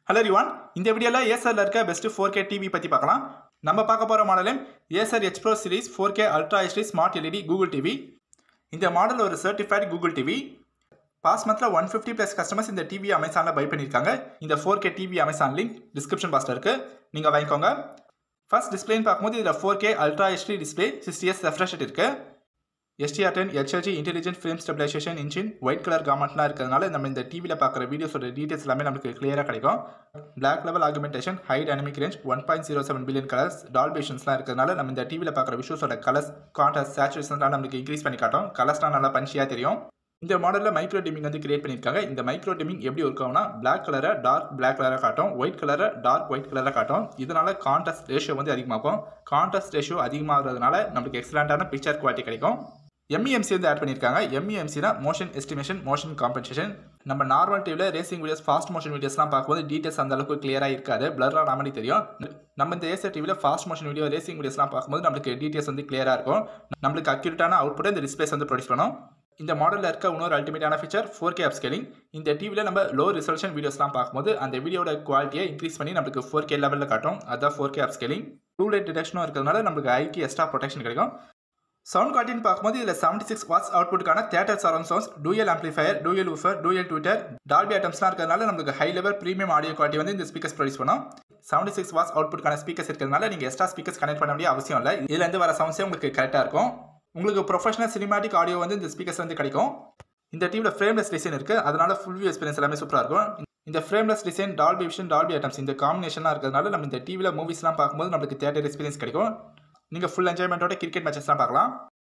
hello ரிவான் இந்த வீடியோவில் ஏசரில் இருக்க பெஸ்ட் ஃபோர் கே டிவி பற்றி பார்க்கலாம் நம்ம பார்க்க போகிற மாடலும் Acer H pro series four K ultra HD smart LED Google TV இந்த மாடல் ஒரு சர்டிஃபைட் கூகுள் டிவி பாஸ் மந்தில் ஒன் ஃபிஃப்டி ப்ளஸ் கஸ்டமர்ஸ் இந்த டிவி அமேசானில் பை பண்ணியிருக்காங்க இந்த four K TV Amazon link description பாக்ஸில் இருக்குது நீங்கள் வாங்கிக்கோங்க ஃபர்ஸ்ட் டிஸ்பிளேன்னு பார்க்கும்போது இதில் four K ultra HD display sixty எஸ் ரெஃப்ரெஷ் இருக்குது எஸ்டிஆர் டென் ஹெச்ஹெச்சி intelligent film stabilization engine white colour காமெண்ட்லாம் இருக்கிறதுனால நம்ம இந்த டிவியில் பார்க்குற வீடியோஸோட டீட்டெயில்ஸ் எல்லாமே நமக்கு கிளியராக கிடைக்கும் black level augmentation high dynamic range one point zero seven billion colours டால்பேஷன்ஸ்லாம் இருக்கிறதுனால நம்ம இந்த டிவியில் பார்க்குற விஷுவஸோட கலர்ஸ் கான்ட்ராஸ்ட் சேச்சுரேஷன்லாம் நமக்கு இன்க்ரீஸ் பண்ணி காட்டும் கலர்ஸ்லாம் நல்லா பஞ்சியாக தெரியும் இந்த மாடலில் மைக்ரோ டிமிங் வந்து கிரியேட் பண்ணியிருக்காங்க இந்த மைக்ரோ டிமிங் எப்படி ஒர்க் ஆகும்னா பிளாக் கலரை டார்க் பிளாக் கலராக காட்டும் ஒயிட் கலரை டார்க் ஒயிட் கலராக காட்டும் இதனால கான்ட்ராஸ்ட் ரேஷியோ வந்து அதிகமாகும் கான்ட்ராஸ்ட் ரேஷியோ அதிகமாகிறதுனால நமக்கு எக்ஸலண்ட்டான பிக்சர் குவாலிட்டி கிடைக்கும் எம்இஎம்சி வந்து ஆட் பண்ணியிருக்காங்க எம்இஎம்சினா மோஷன் எஸ்டிமேஷன் மோஷன் காம்பன்சேஷன் நம்ம நார்மல் டிவியில் ரேசிங் வீடியோஸ் ஃபாஸ்ட் மோஷன் வீடியோஸ்லாம் பார்க்கும்போது டீட்டெயில்ஸ் அந்த அளவுக்கு கிளியராக இருக்காது பிளராக நாமனே தெரியும் நம்ம இந்த ஏசர் டிவியில் ஃபாஸ்ட் மோஷன் வீடியோ ரேசிங் வீடியோஸ்லாம் பார்க்கும்போது நம்மளுக்கு டீட்டெயில்ஸ் வந்து கிளியராக இருக்கும் நம்மளுக்கு அக்யூரேட்டான அவுட்புட் இந்த டிஸ்பிளேஸ் வந்து ப்ரொடியூஸ் பண்ணும் இந்த மாடலில் இருக்க இன்னொரு அல்டிமேட்டான ஃபீச்சர் ஃபோர் கே அப்ஸ்கேலிங் இந்த டிவியில் நம்ம லோ ரிசல்யூஷன் வீடியோஸ்லாம் பார்க்கும்போது அந்த வீடியோட குவாலிட்டியை இன்க்ரீஸ் பண்ணி நம்மளுக்கு ஃபோர் கே லெவலில் காட்டும் அதுதான் four K upscaling blue light டிடெக்ஷனும் இருக்கிறதுனால நம்மளுக்கு ஐக்கு எக்ஸ்ட்ரா ப்ரொடெக்ஷன் கிடைக்கும் சவுண்ட் குவாலிட்டின்னு பார்க்கும்போது இதில் செவன்டி சிக்ஸ் வாட்ஸ் அவுட்புட்டுக்கான theatre surround sounds dual amplifier dual woofer dual tweeter Dolby ஐட்டம்ஸ்லாம் இருக்கிறதுனால நமக்கு high level premium audio quality வந்து இந்த ஸ்பீக்கர்ஸ் ப்ரொடியூஸ் பண்ணும் செவன்டி சிக்ஸ் வாட்ஸ் அவுட்புட்கான ஸ்பீக்கர்ஸ் இருக்கிறதுனால நீங்கள் எக்ஸ்ட்ரா ஸ்பீக்கர்ஸ் கனெக்ட் பண்ண வேண்டிய அவசியம் இல்லை இதுலேருந்து வர சவுண்ட்ஸே உங்களுக்கு கரெக்டாக இருக்கும் உங்களுக்கு ப்ரொஃபஷனல் சினிமாட்டிக் ஆடியோ வந்து இந்த ஸ்பீக்கர்ஸ் வந்து கிடைக்கும் இந்த டிவியில் ஃப்ரேம்லெஸ் டிசைன் இருக்குது அதனால ஃபுல் வியூ எக்ஸ்பீரியன்ஸ் எல்லாமே சூப்பராக இருக்கும் இந்த frameless design Dolby vision Dolby Atmos இந்த காம்பினேஷனாக இருக்கிறதுனால நம்ம இந்த டிவியில் மூவிஸ்லாம் பார்க்கும்போது நம்மளுக்கு தேட்டர் எக்ஸ்பீரியன்ஸ் கிடைக்கும் நீங்கள் ஃபுல் என்ஜாய்மெண்ட்டோட கிரிக்கெட் மேட்சஸ்லாம் பார்க்கலாம்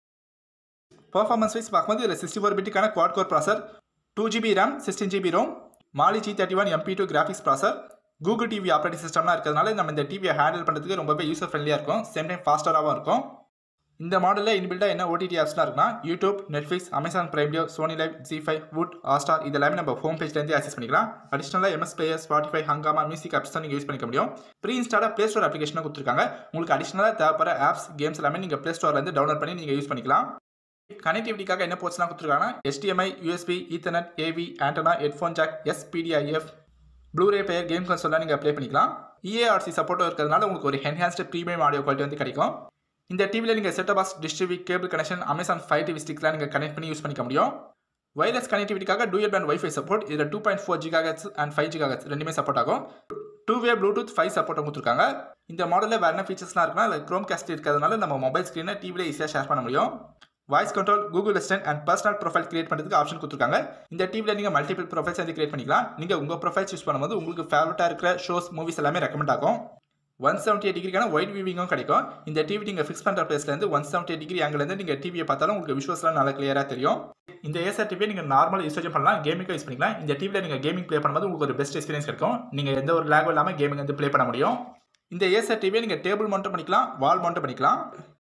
பர்ஃபார்மன்ஸ் வைஸ் பார்க்கும்போது இதில் சிக்ஸ்டி ஃபோர் பிட்டுக்கான quad core processor two GB RAM sixteen GB ROM Mali G thirty one MP two graphics processor Google TV operating சிஸ்டம்லாம் இருக்கிறதுனால நம்ம இந்த டிவியை ஹேண்டில் பண்ணுறதுக்கு ரொம்பவே யூசர் ஃப்ரெண்ட்லியாக இருக்கும் சேம் டைம் ஃபாஸ்டராகவும் இருக்கும் இந்த மாடலில் இன்பில்டாக என்ன ஓடிடி ஆப்ஸ்லாம் இருக்குன்னா YouTube Netflix Amazon Prime Video Sony LIV Zee five Voot Hotstar இது எல்லாமே நம்ம ஹோம் பேஜ்லேருந்து ஆக்சஸ் பண்ணிக்கலாம் அடிஷனலாக MX player Spotify Hungama music apps தான் நீங்கள் யூஸ் பண்ணிக்க முடியும் ப்ரீ இன்ஸ்டாலாக ப்ளே ஸ்டோர் அப்ளிகேஷனை கொடுத்துருக்காங்க உங்களுக்கு அடிஷனலாக தேவைப்படுற ஆப்ஸ் கேம்ஸ் எல்லாமே நீங்கள் ப்ளே ஸ்டோர்லேருந்து டவுன்லோட் பண்ணி நீங்கள் யூஸ் பண்ணிக்கலாம் கனெக்டிவிட்டிக்காக என்ன போர்ட்ஸ்லாம் கொடுத்துருக்காங்கன்னா HDMI USB ethernet AV antenna headphone jack SPDIF Blu ray player game கன்சோல்லாம் நீங்கள் அப்ளை பண்ணிக்கலாம் இஏஆர்சி சப்போர்ட்டும் இருக்கிறதுனால உங்களுக்கு ஒரு என்ஹான்ஸ்டு ப்ரீமியம் ஆடியோ குவாலிட்டி வந்து கிடைக்கும் இந்த டிவியில் நீங்கள் setup box dish TV cable connection Amazon Fire TV ஸ்டிக்லாம் நீங்கள் கனெக்ட் பண்ணி யூஸ் பண்ணிக்க முடியும் வயர்லெஸ் கனெக்டிவிட்டிக்காக டூயல் பேண்ட் வைஃபை சப்போர்ட் இதில் two point four gigahertz and five gigahertz ரெண்டுமே சப்போர்ட் ஆகும் டூ வே ப்ளூடூத் ஃபைவ் சப்போர்ட்டும் கொடுத்துருக்காங்க இந்த மாடலில் வேறு என்ன ஃபீச்சர்ஸ்லாம் இருக்குன்னா இல்லை க்ரோம் கேஸ்ட் இருக்கிறதுனால நம்ம மொபைல் ஸ்க்ரீனை டிவியில் ஈஸியாக ஷேர் பண்ண முடியும் voice control Google Assistant and personal profile create பண்ணுறதுக்கு ஆப்ஷன் கொடுத்துருக்காங்க இந்த டிவியில் நீங்கள் மல்டிபிள் ப்ரொஃபைல்ஸ் வந்து கிரியேட் பண்ணிக்கலாம் நீங்கள் உங்கள் ப்ரொஃபைல்ஸ் யூஸ் பண்ணும்போது உங்களுக்கு ஃபேவரட்டாக இருக்கிற ஷோஸ் மூவிஸ் எல்லாமே ரெக்கமெண்ட் ஆகும் ஒன் செவன்ட்டி எயிட் டிகிரிக்கான ஒயிட் வியூவிங்கும் கிடைக்கும் இந்த டிவி நீங்கள் ஃபிக்ஸ் பண்ணுற பிளேஸ்லேருந்து ஒன் செவன்ட்டி எயிட் டிகிரி ஆங்கிலேருந்து நீங்கள் டிவியை பார்த்தாலும் உங்களுக்கு விஷுவல்ஸ்லாம் நல்லா கிளியராக தெரியும் இந்த ஏசர் டிவியை நீங்கள் நார்மல் யூசேஜ் பண்ணலாம் கேமிங்கும் யூஸ் பண்ணிக்கலாம் இந்த டிவியில் நீங்கள் கேமிங் ப்ளே பண்ணும்போது உங்களுக்கு ஒரு பெஸ்ட் எக்ஸ்பீரியன்ஸ் கிடைக்கும் நீங்கள் எந்த ஒரு லேகும் இல்லாமல் கேமிங் வந்து ப்ளே பண்ண முடியும் இந்த ஏசர் டிவியை நீங்கள் டேபிள் மவுண்ட் பண்ணிக்கலாம் வால் மவுண்ட் பண்ணிக்கலாம்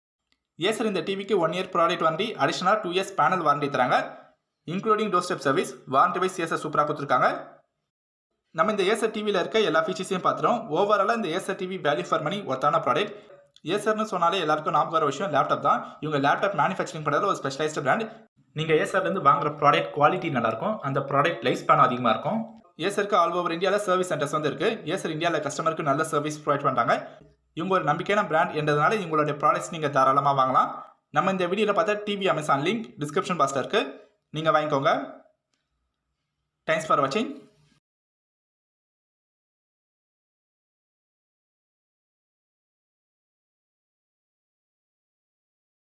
ஏசர் இந்த டிவிக்கு ஒன் இயர் ப்ராடக்ட் வாரண்டி அடிஷனலாக டூ இயர்ஸ் பேனல் வாரண்டி தராங்க including door step service warranty wise Acer சூப்பராக கொடுத்துருக்காங்க நம்ம இந்த ஏசர் டிவியில் இருக்க எல்லா ஃபீச்சர்ஸையும் பார்த்துறோம் ஓவராலாக இந்த Acer TV value for money ஒர்த்தான ப்ராடக்ட் ஏசர்னு சொன்னாலே எல்லாருக்கும் ஞாபகம் வர விஷயம் லேப்டாப் தான் இவங்க லேப்டாப் மேனுஃபேக்சரிங் பண்ணுறது ஒரு ஸ்பெஷலைஸ்டு பிராண்ட் நீங்கள் ஏசர்லேருந்து வாங்குற ப்ராடக்ட் குவாலிட்டி நல்லாயிருக்கும் அந்த ப்ராடக்ட் லைஃப் ஸ்பேன் அதிகமாக இருக்கும் ஏசருக்கு ஆல் ஓவர் இந்தியாவில் சர்வீஸ் சென்டர்ஸ் வந்து இருக்குது ஏசர் இந்தியாவில் கஸ்டமருக்கு நல்ல சர்வீஸ் ப்ரொவைட் பண்ணுறாங்க இவங்க ஒரு நம்பிக்கையான பிராண்ட் என்றதுனால இவங்களுடைய ப்ராடக்ட்ஸ் நீங்கள் தாராளமாக வாங்கலாம் நம்ம இந்த வீடியோவில் பார்த்தா டிவி அமேசான் லிங்க் டிஸ்கிரிப்ஷன் பாக்ஸில் இருக்குது நீங்கள் வாங்கிக்கோங்க தேங்க்ஸ் ஃபார் வாட்சிங்